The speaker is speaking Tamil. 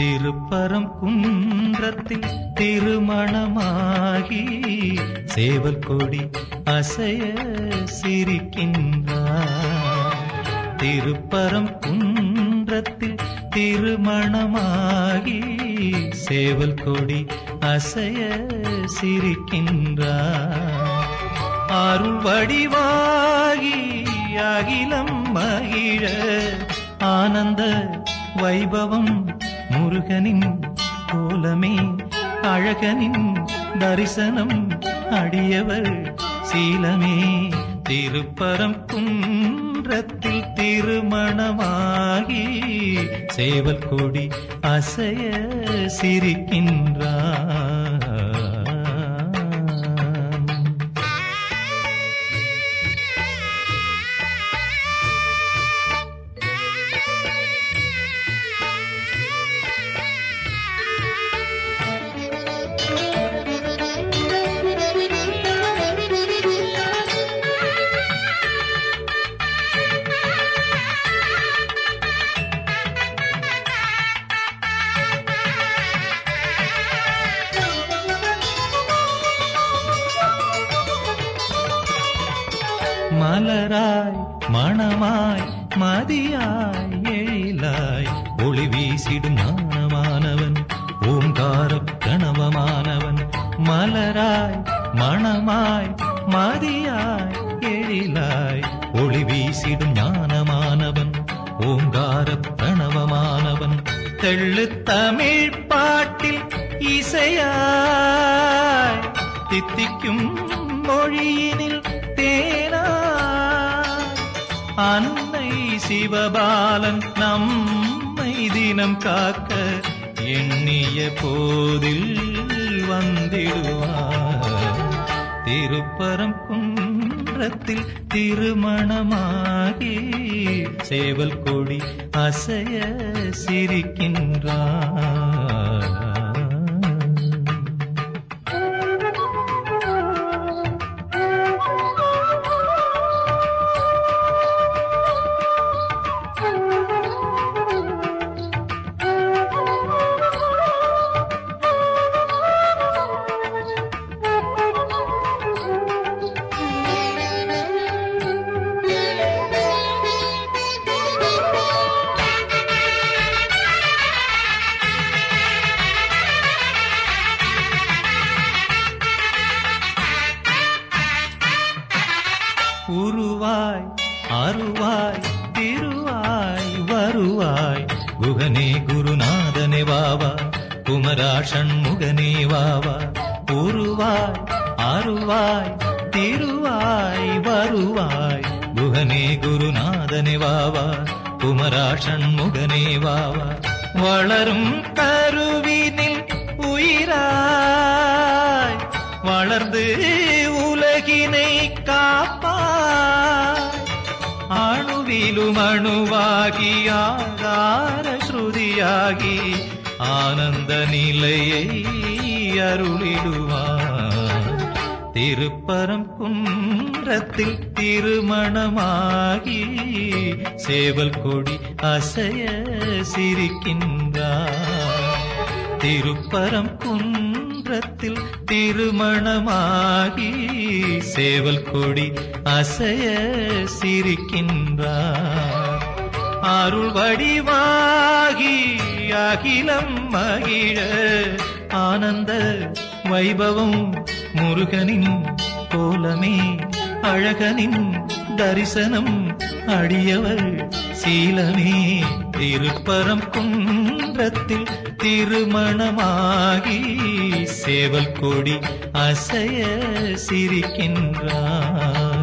திருப்பரம் குன்றத்தில் திருமணமாகி சேவல் கொடி அசைய சிரிக்கின்றார் திருப்பரம் குன்றத்தில் திருமணமாகி சேவல் கொடி அசைய சிரிக்கின்றார் அருள் வடிவாகி அகிலம் மகிழ ஆனந்த வைபவம் முருகனின் கோலமே அழகனின் தரிசனம் அடியவர் சீலமே திருப்பரம் குன்றத்தில் திருமணமாகி சேவல் கொடி அசைய சிரிக்கின்றான் மலராய் மணமாய் மதியாய் எழிலாய் ஒளி வீசிடும் ஞானமானவன் ஓங்கார கணவமானவன் மலராய் மணமாய் மதியாய் எழிலாய் ஒளி வீசிடும் ஞானமானவன் ஓங்கார பிரணவமானவன் தெள்ளு தமிழ் பாட்டில் இசையாய் தித்திக்கும் மொழியினில் தேனாய் அன்னை சிவபாலன் நம்மை தினம் காக்க எண்ணிய போதில் வந்திடுவார் திருப்பரம் குன்றத்தில் திருமணமாகி சேவல் கொடி அசைய சிரிக்கின்றார் உருவாய் அருவாய் திருவாய் வருவாய் குகனே குருநாதனே வாவா குமரா ஷண்முகனே வாவா உருவாய் அருவாய் திருவாய் வருவாய் குகனே குருநாதனே வாவா குமரா ஷண்முகனே வாவா வளரும் கருவினில் உயிராய் வளர்ந்து உலகினை காப்பாய் அணுவிலும் அணுவாகி ஆதார ஸ்ருதியாகி ஆனந்த நிலையை அருளிடுவார் திருப்பரம் குன்றத்தில் திருமணமாகி சேவல் கொடி அசைய சிரிக்கின்றார் திருப்பரம் குன்றத்தில் திருமணமாகி சேவல் கொடி அசைய சிரிக்கின்றார் அருள் வடிவாகி அகிலம் மகிழ ஆனந்த வைபவம் முருகனின் கோலமே அழகனின் தரிசனம் அடியவர் சீலமே திருப்பரம் குன்றத்தில் திருமணமாகி சேவல் கொடி அசைய சிரிக்கின்றார்